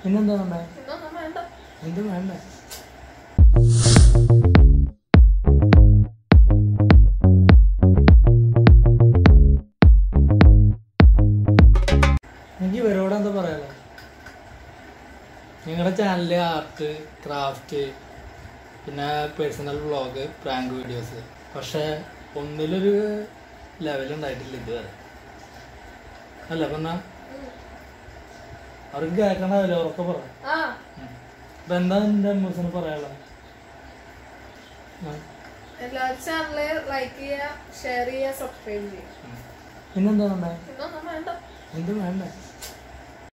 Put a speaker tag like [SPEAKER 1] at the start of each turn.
[SPEAKER 1] പിന്നെന്താ വേണ്ടേ
[SPEAKER 2] ഇതൊന്നും വേണ്ട
[SPEAKER 1] എന്തും വേണ്ടേ എനിക്ക് ഇവരോട് എന്താ പറയാലോ നിങ്ങളുടെ ചാനലിൽ ആർട്ട് ക്രാഫ്റ്റ് പിന്നെ പേഴ്സണൽ വ്ളോഗ് പ്രാങ്ക് വീഡിയോസ് പക്ഷെ ഒന്നിലൊരു ലെവലുണ്ടായിട്ടില്ല ഇതുവരെ അല്ല പറഞ്ഞ അവർക്ക് കേൾക്കണമല്ലോ ഉറക്കെ പറ
[SPEAKER 2] ആ
[SPEAKER 1] ഉം. അപ്പൊ എന്താ നിന്റെ അമ്മൂസിന് പറയാനുള്ളത് ആ.
[SPEAKER 2] എല്ലാവരും ചാനല് ലൈക്ക് ചെയ്യുക ഷെയർ ചെയ്യുക സബ്സ്ക്രൈബ് ചെയ്യുക
[SPEAKER 1] ഉം. പിന്നെന്താ വേണ്ടേ
[SPEAKER 2] ഇതൊന്നും വേണ്ട
[SPEAKER 1] എന്തും വേണ്ടേ